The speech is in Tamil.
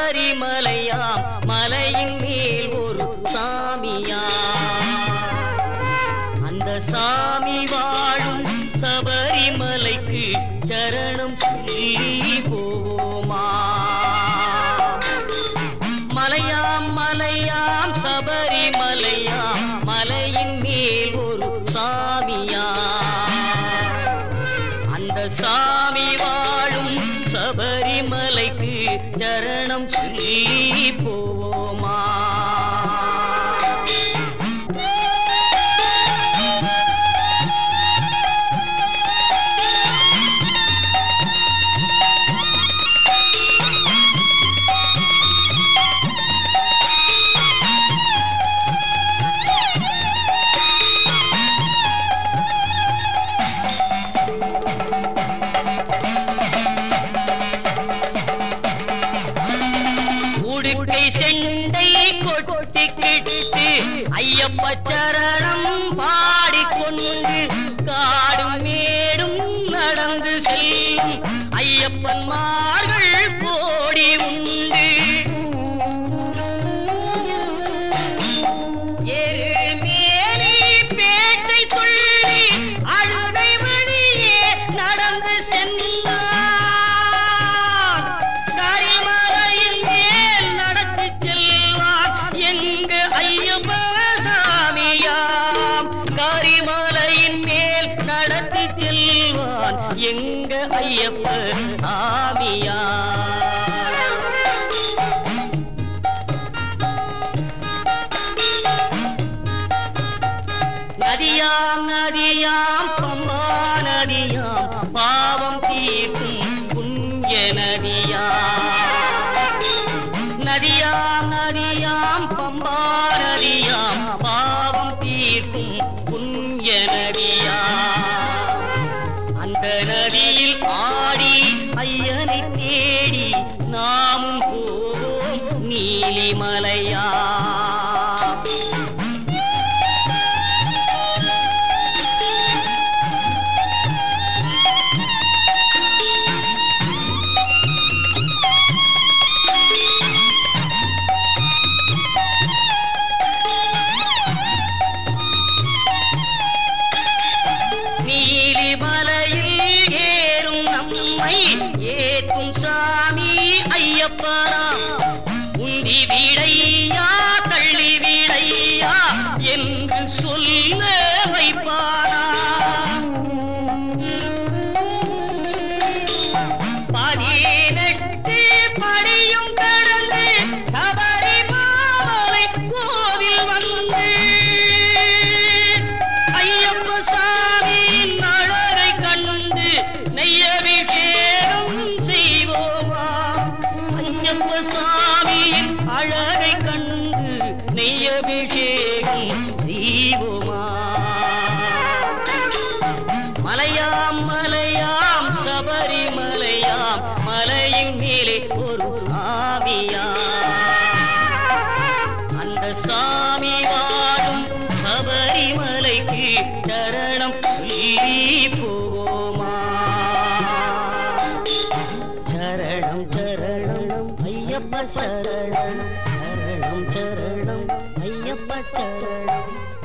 சபரிமலையாம் மலையின் மேல் ஒரு சாமியா அந்த சாமி வாழும் சபரிமலைக்கு சரணம் சொல்லி போவோமா மலையாம் மலையாம் சபரிமலையாம் மலையின் மேல் ஒரு சாமியா அந்த சாமி வாழும் சபரிமலைக்கு சரணம் சொல்லி போவோமா உடுக்கை செண்டை கொட்டிக்கிட்டு ஐயப்ப சரணம் பாடிக்கொண்டு காடும் மேடும் நடந்து செல்லும் ஐயப்பன்மார்கள் கோடி உண்டு எருமேலி பேட்டை துள்ளி அழுகை வழியே நடந்து சென்றான் கரிமலையின் மேல் நடத்தி செல்வான் எங்க ஐயப்ப சாமியாம் கரிமலையின் மேல் நடத்தி செல்வான் எங்க ஐயப்ப சாமியாம் நதியாம் நதியாம் பம்பா நதியாம் பாவம் தீர்க்கும் புண்ணிய நதியாம் நதியாம் நதியாம் பம்பா நதியாம் பாவம் தீர்க்கும் புண்ணிய நதியாம் அந்த நதியில் ஆடி ஐயனை தேடி நாமும் போவோம் நீலிமலையா நீலிமலையில் ஏறும் நம்மை ஏற்றும் சாமி ஐயப்பனா உந்தி விடையா தள்ளி விடையா என்று சொல்ல வைப்பானா பதினெட்டு படியும் கடந்து சபரிமலை கோவில் வந்து ஐயப்ப சாமியின் அழகை கண்டு நெய்யபிஷேகம் செய்வோமா ஐயப்ப சாமியின் அழகை கண்டு நெய்யபிஷேகம் செய்வோமா மலையாம் மலையாம் சபரிமலையாம் மலையின் மேலே ஒரு சாமியாம் அந்த சாமி வாழும் சபரிமலைக்கு சரணம் சொல்லி போவோமா சரணம் சரணம் ஐயப்ப சரணம் சரணம் சரணம் ஐயப்ப சரணம்